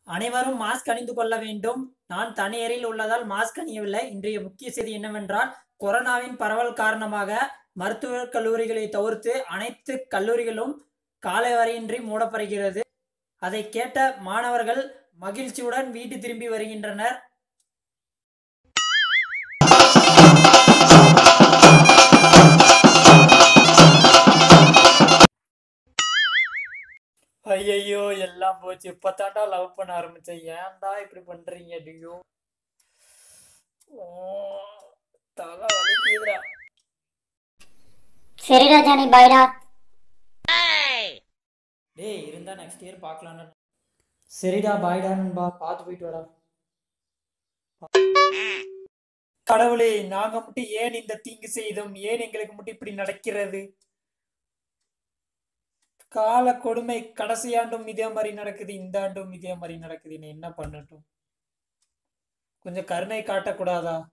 அனைவரும் மாஸ்க் அணிந்து கொள்ள வேண்டும் நான் தனியறையில் உள்ளதால் மாஸ்க் அணியவில்லை இன்றைய முக்கிய செய்தி என்னவென்றால் கொரோனாவின் பரவல் காரணமாக மருத்துவக் கல்லூரிகளை தவிர்த்து அனைத்து கல்லூரிகளும் காலை வரையின்றி மூடப்படுகிறது அதை கேட்ட மாணவர்கள் மகிழ்ச்சியுடன் வீட்டு திரும்பி வருகின்றனர் ஐயையோ எல்லாம் போச்சு இப்பத்தாண்டா லவ் பண்ண ஆரம்பிச்சேன் ஏன்டா இப்படி பண்றீங்க டியோ ஓ தலை வலிக்குதுடா சரிடா ஜானி பாய்டா டேய் இருந்தா நெக்ஸ்ட் இயர் பார்க்கலாம்னு சரிடா பாய்டா நண்பா பார்த்து போயிட்டு வாடா கடவுளே நாங்க மட்டும் ஏன் இந்த தீங்கு செய்தோம் ஏன் எங்களுக்கு மட்டும் இப்படி நடக்கிறது கால கொடுமை கடைசி ஆண்டும் இதே மாதிரி நடக்குது இந்த ஆண்டும் இதே மாதிரி நடக்குது நான் என்ன பண்ணட்டும் கொஞ்சம் கருணை காட்டக்கூடாதா